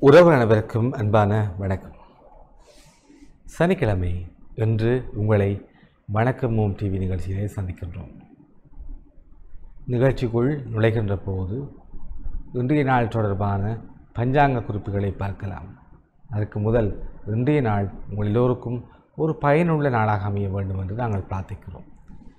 உறவு அனைவருக்கும் அன்பான வணக்கம் சனிக்கிழமை இன்று உங்களை வணக்கம் மூம் டிவி நிகழ்ச்சியிலே சந்திக்கின்றோம் நிகழ்ச்சிக்குள் நுழைகின்ற போது இன்றைய நாள் தொடர்பான பஞ்சாங்க குறிப்புகளை பார்க்கலாம் அதற்கு முதல் இன்றைய நாள் உங்கள் எல்லோருக்கும் ஒரு பயனுள்ள நாளாக அமைய வேண்டும் என்று நாங்கள் பிரார்த்திக்கிறோம்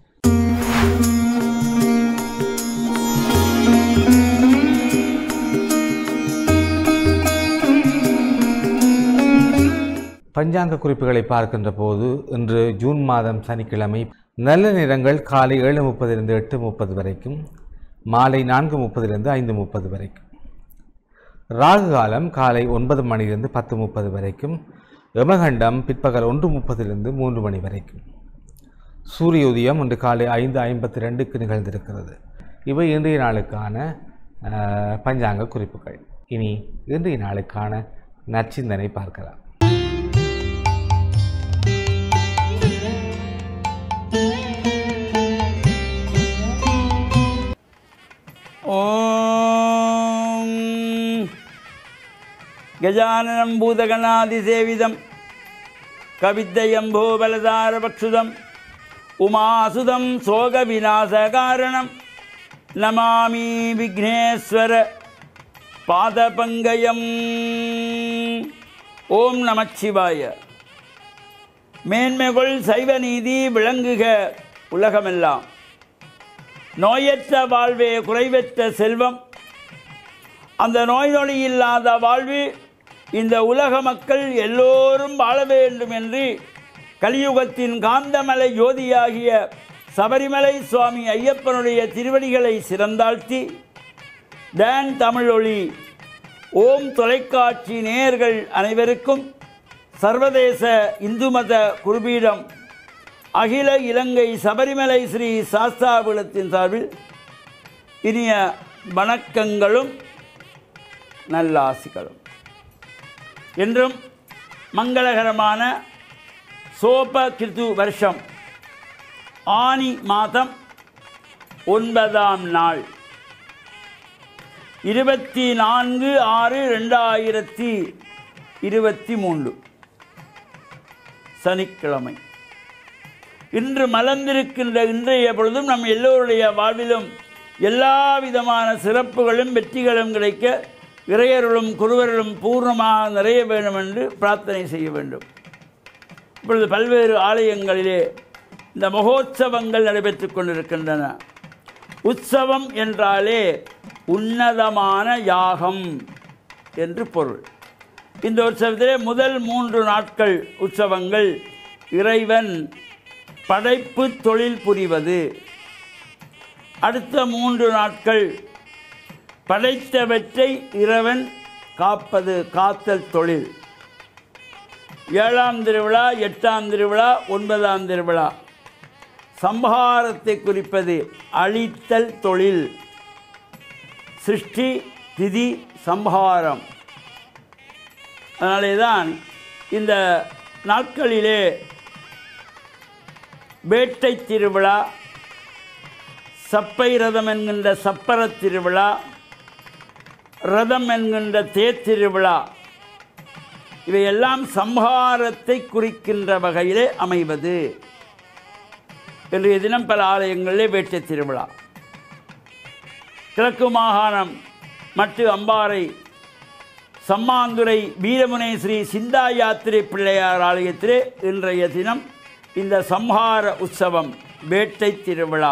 பஞ்சாங்க குறிப்புகளை பார்க்கின்ற போது இன்று ஜூன் மாதம் சனிக்கிழமை நல்ல நேரங்கள் காலை ஏழு முப்பதிலிருந்து எட்டு முப்பது வரைக்கும் மாலை நான்கு முப்பதிலிருந்து ஐந்து முப்பது வரைக்கும் ராகு காலம் காலை ஒன்பது மணியிலிருந்து பத்து முப்பது வரைக்கும் யமகண்டம் பிற்பகல் ஒன்று முப்பதிலிருந்து மூன்று மணி வரைக்கும் சூரிய உதயம் இன்று காலை ஐந்து ஐம்பத்தி ரெண்டுக்கு நிகழ்ந்திருக்கிறது இவை இன்றைய நாளுக்கான அஹ், பஞ்சாங்க குறிப்புகள் இனி இன்றைய நாளுக்கான நற்சிந்தனை பார்க்கலாம் ॐ गजाननं भूतगणादिसेवितं कविद्ययम्भो बलदारपक्षुदम् उमासुदं शोकविनाशकारणं नमामि विघ्नेश्वर पादपङ्गयम् ॐ नमः शिवाय மேன்மைகள் சைவ நீதி விளங்குக உலகமெல்லாம் நோயற்ற வாழ்வே குறைவற்ற செல்வம் அந்த நோய் நொடி இல்லாத வாழ்வு இந்த உலக மக்கள் எல்லோரும் வாழ வேண்டும் என்று கலியுகத்தின் காந்தமலை ஜோதியாகிய சபரிமலை சுவாமி ஐயப்பனுடைய திருவடிகளை சிறந்தாழ்த்தி டான் தமிழொளி ஓம் தொலைக்காட்சி நேயர்கள் அனைவருக்கும் சர்வதேச இந்து மத குருபீடம் அகில இலங்கை சபரிமலை ஸ்ரீ சாஸ்தாபுலத்தின் சார்பில் இனிய வணக்கங்களும் நல்லாசிகளும் என்றும் மங்களகரமான சோப கிருத்து வருஷம் ஆனி மாதம் ஒன்பதாம் நாள் இருபத்தி நான்கு ஆறு ரெண்டாயிரத்தி இருபத்தி மூன்று சனிக்கிழமை இன்று மலர்ந்திருக்கின்ற இன்றைய பொழுதும் நம் எல்லோருடைய வாழ்விலும் எல்லா விதமான சிறப்புகளும் வெற்றிகளும் கிடைக்க இறையருளும் குருவர்களும் பூர்ணமாக நிறைய வேண்டும் என்று பிரார்த்தனை செய்ய வேண்டும் இப்பொழுது பல்வேறு ஆலயங்களிலே இந்த மகோத்சவங்கள் நடைபெற்றுக் கொண்டிருக்கின்றன உற்சவம் என்றாலே உன்னதமான யாகம் என்று பொருள் இந்த உற்சவத்திலே முதல் மூன்று நாட்கள் உற்சவங்கள் இறைவன் படைப்பு தொழில் புரிவது அடுத்த மூன்று நாட்கள் படைத்தவற்றை இறைவன் காப்பது காத்தல் தொழில் ஏழாம் திருவிழா எட்டாம் திருவிழா ஒன்பதாம் திருவிழா சம்ஹாரத்தை குறிப்பது அழித்தல் தொழில் சிருஷ்டி திதி சம்ஹாரம் அதனாலே தான் இந்த நாட்களிலே வேட்டை திருவிழா சப்பை ரதம் என்கின்ற சப்பர திருவிழா ரதம் என்கின்ற தேர் திருவிழா இவையெல்லாம் சம்ஹாரத்தை குறிக்கின்ற வகையிலே அமைவது இன்றைய தினம் பல ஆலயங்களிலே வேட்டை திருவிழா கிழக்கு மாகாணம் மட்டு அம்பாறை சம்மாந்துறை வீரமுனை ஸ்ரீ சிந்தா யாத்திரை பிள்ளையார் ஆலயத்திலே இன்றைய தினம் இந்த சம்ஹார உற்சவம் வேட்டை திருவிழா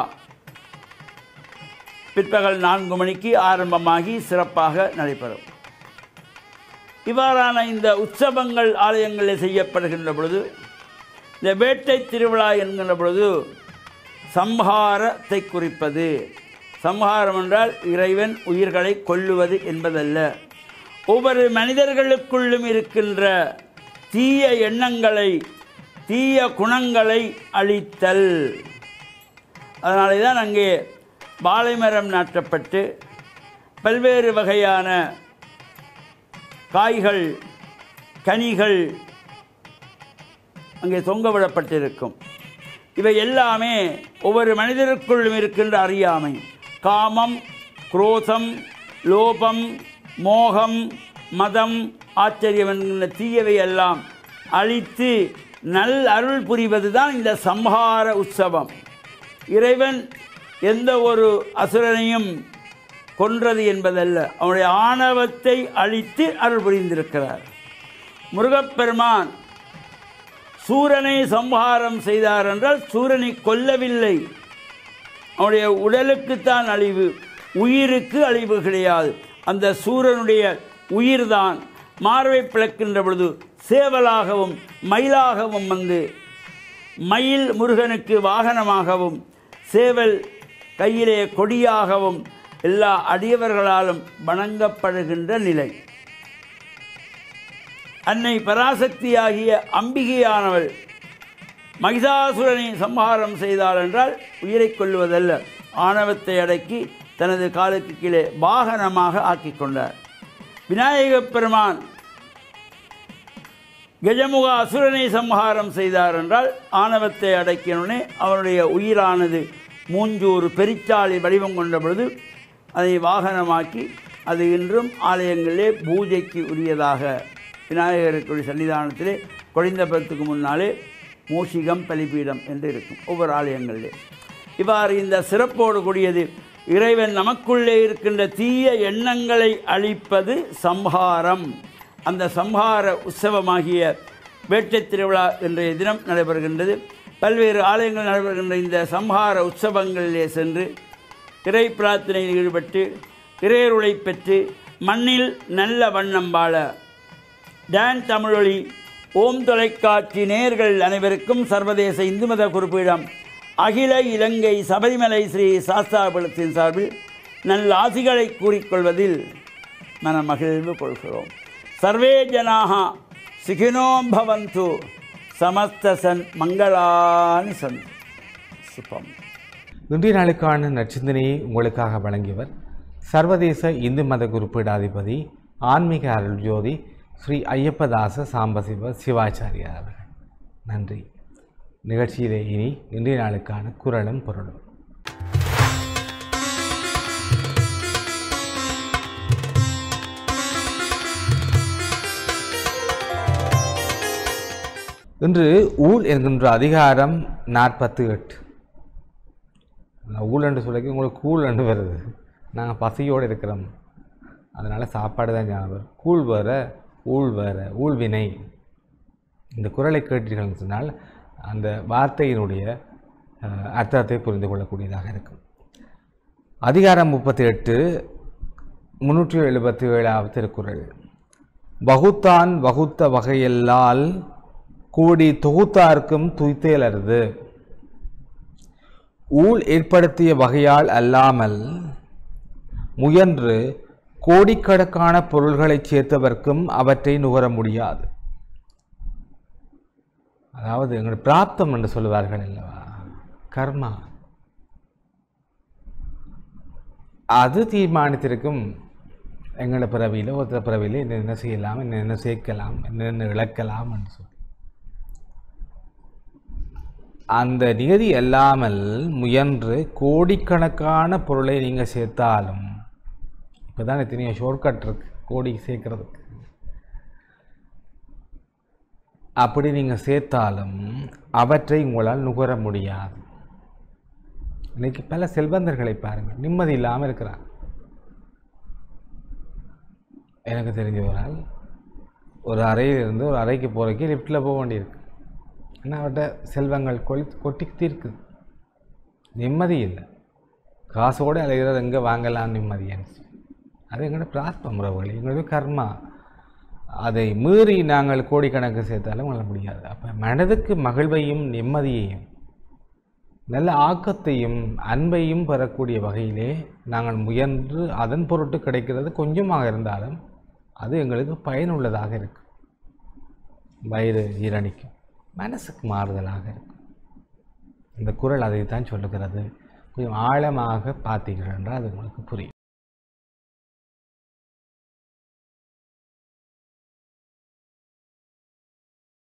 பிற்பகல் நான்கு மணிக்கு ஆரம்பமாகி சிறப்பாக நடைபெறும் இவ்வாறான இந்த உற்சவங்கள் ஆலயங்களில் செய்யப்படுகின்ற பொழுது இந்த வேட்டை திருவிழா என்கின்ற பொழுது சம்ஹாரத்தை குறிப்பது சம்ஹாரம் என்றால் இறைவன் உயிர்களை கொல்லுவது என்பதல்ல ஒவ்வொரு மனிதர்களுக்குள்ளும் இருக்கின்ற தீய எண்ணங்களை தீய குணங்களை அழித்தல் அதனாலே தான் அங்கே வாழை மரம் நாட்டப்பட்டு பல்வேறு வகையான காய்கள் கனிகள் அங்கே தொங்கவிடப்பட்டிருக்கும் இவை எல்லாமே ஒவ்வொரு மனிதருக்குள்ளும் இருக்கின்ற அறியாமை காமம் குரோதம் லோபம் மோகம் மதம் ஆச்சரியம் என்கின்ற தீயவை எல்லாம் அழித்து நல் அருள் புரிவது தான் இந்த சம்ஹார உற்சவம் இறைவன் எந்த ஒரு அசுரனையும் கொன்றது என்பதல்ல அவனுடைய ஆணவத்தை அழித்து அருள் புரிந்திருக்கிறார் முருகப்பெருமான் சூரனை சம்ஹாரம் செய்தார் என்றால் சூரனை கொல்லவில்லை அவனுடைய உடலுக்குத்தான் அழிவு உயிருக்கு அழிவு கிடையாது அந்த சூரனுடைய உயிர்தான் மார்பை பிளக்கின்ற பொழுது சேவலாகவும் மயிலாகவும் வந்து மயில் முருகனுக்கு வாகனமாகவும் சேவல் கையிலே கொடியாகவும் எல்லா அடியவர்களாலும் வணங்கப்படுகின்ற நிலை அன்னை பராசக்தியாகிய அம்பிகையானவள் மகிஷாசுரனை சம்ஹாரம் செய்தாள் என்றால் உயிரை கொள்வதல்ல ஆணவத்தை அடக்கி தனது காலுக்கு கீழே வாகனமாக ஆக்கிக் கொண்டார் விநாயகப் பெருமான் கஜமுக அசுரனை சம்ஹாரம் செய்தார் என்றால் ஆணவத்தை அடக்கியவுடனே அவனுடைய உயிரானது மூஞ்சூறு பெரிச்சாளி வடிவம் கொண்ட பொழுது அதை வாகனமாக்கி அது இன்றும் ஆலயங்களிலே பூஜைக்கு உரியதாக விநாயகருக்குரிய சன்னிதானத்திலே கொழிந்தபுரத்துக்கு முன்னாலே மூஷிகம் பலிபீடம் என்று இருக்கும் ஒவ்வொரு ஆலயங்களிலே இவ்வாறு இந்த சிறப்போடு கூடியது இறைவன் நமக்குள்ளே இருக்கின்ற தீய எண்ணங்களை அழிப்பது சம்ஹாரம் அந்த சம்ஹார உற்சவமாகிய வேட்டைத் திருவிழா இன்றைய தினம் நடைபெறுகின்றது பல்வேறு ஆலயங்கள் நடைபெறுகின்ற இந்த சம்ஹார உற்சவங்களிலே சென்று இறை பிரார்த்தனையில் ஈடுபட்டு இறையருளை பெற்று மண்ணில் நல்ல வண்ணம் வாழ டான் தமிழொலி ஓம் தொலைக்காட்சி நேயர்கள் அனைவருக்கும் சர்வதேச இந்து மத குறிப்பிடம் அகில இலங்கை சபரிமலை ஸ்ரீ சாஸ்தாபுலத்தின் சார்பில் நல்ல ஆசிகளை கூறிக்கொள்வதில் மனமகிழ்வு கொள்கிறோம் சர்வே ஜனாக சுகினோ பவந்து சமஸ்த சன் மங்களானி சன் சுபம் இன்றைய நாளுக்கான நற்சிந்தனையை உங்களுக்காக வழங்கியவர் சர்வதேச இந்து மத குறிப்பீடாதிபதி ஆன்மீக அருள் ஜோதி ஸ்ரீ ஐயப்பதாச சாம்பசிவ சிவாச்சாரியார் அவர்கள் நன்றி நிகழ்ச்சியிலே இனி இன்றைய நாளுக்கான குரலும் பொருளும் இன்று ஊழ் என்கின்ற அதிகாரம் நாற்பத்தி எட்டு நான் ஊழ் என்று சொல்லி உங்களுக்கு கூழ் என்று வருது நாங்கள் பசியோடு இருக்கிறோம் அதனால் சாப்பாடு தான் ஞாபகம் வரும். கூழ் வேற ஊழ் வேற ஊழ்வினை இந்த குரலை கேட்டீர்கள் சொன்னால் அந்த வார்த்தையினுடைய அஹ், அர்த்தத்தை புரிந்து கொள்ளக்கூடியதாக இருக்கும் அதிகாரம் முப்பத்தி எட்டு முன்னூற்றி எழுபத்தி ஏழாவது திருக்குறள் வகுத்தான் வகுத்த வகையல்லால் கூடி தொகுத்தார்க்கும் துய்த்தேலருது ஊழ் ஏற்படுத்திய வகையால் அல்லாமல் முயன்று கோடிக்கணக்கான பொருள்களைச் சேர்த்தவர்க்கும் அவற்றை நுகர முடியாது அதாவது எங்களுடைய பிராப்தம் என்று சொல்லுவார்கள் அல்லவா கர்மா அது தீர்மானித்திருக்கும் எங்களோட பிறவியில் ஒருத்தர் பிறவியில் என்னென்ன செய்யலாம் என்னென்ன சேர்க்கலாம் என்னென்ன இழக்கலாம் என்று சொல்லி அந்த நியதி அல்லாமல் முயன்று கோடிக்கணக்கான பொருளை நீங்கள் சேர்த்தாலும் இப்போ தான் எத்தனையோ ஷார்ட்கட் இருக்கு கோடி சேர்க்கறதுக்கு அப்படி நீங்கள் சேர்த்தாலும் அவற்றை உங்களால் நுகர முடியாது இன்னைக்கு பல செல்வந்தர்களை பாருங்கள் நிம்மதி இல்லாமல் இருக்கிறாங்க எனக்கு தெரிஞ்ச ஒரு ஆள் ஒரு அறையிலிருந்து ஒரு அறைக்கு போகிறதுக்கு லிஃப்ட்டில் போக வேண்டியிருக்கு ஏன்னா அவர்கிட்ட செல்வங்கள் கொளி கொட்டி தீர்க்குது நிம்மதி இல்லை காசோடு அலைகிறது எங்கே வாங்கலாம் நிம்மதின்னு சொல்லி. அது எங்களோட பிரார்த்தம் உறவுகள் எங்களோட கர்மா அதை மீறி நாங்கள் கோடிக்கணக்கு சேர்த்தாலும் வாழ முடியாது அப்போ மனதுக்கு மகிழ்வையும் நிம்மதியையும் நல்ல ஆக்கத்தையும் அன்பையும் பெறக்கூடிய வகையிலே நாங்கள் முயன்று அதன் பொருட்டு கிடைக்கிறது கொஞ்சமாக இருந்தாலும் அது எங்களுக்கு பயனுள்ளதாக இருக்கும் வயிறு ஜீரணிக்கும் மனசுக்கு மாறுதலாக இருக்கும் இந்த குரல் அதை தான் சொல்லுகிறது கொஞ்சம் ஆழமாக பார்த்தீர்கள் என்றால் அது உங்களுக்கு புரியும்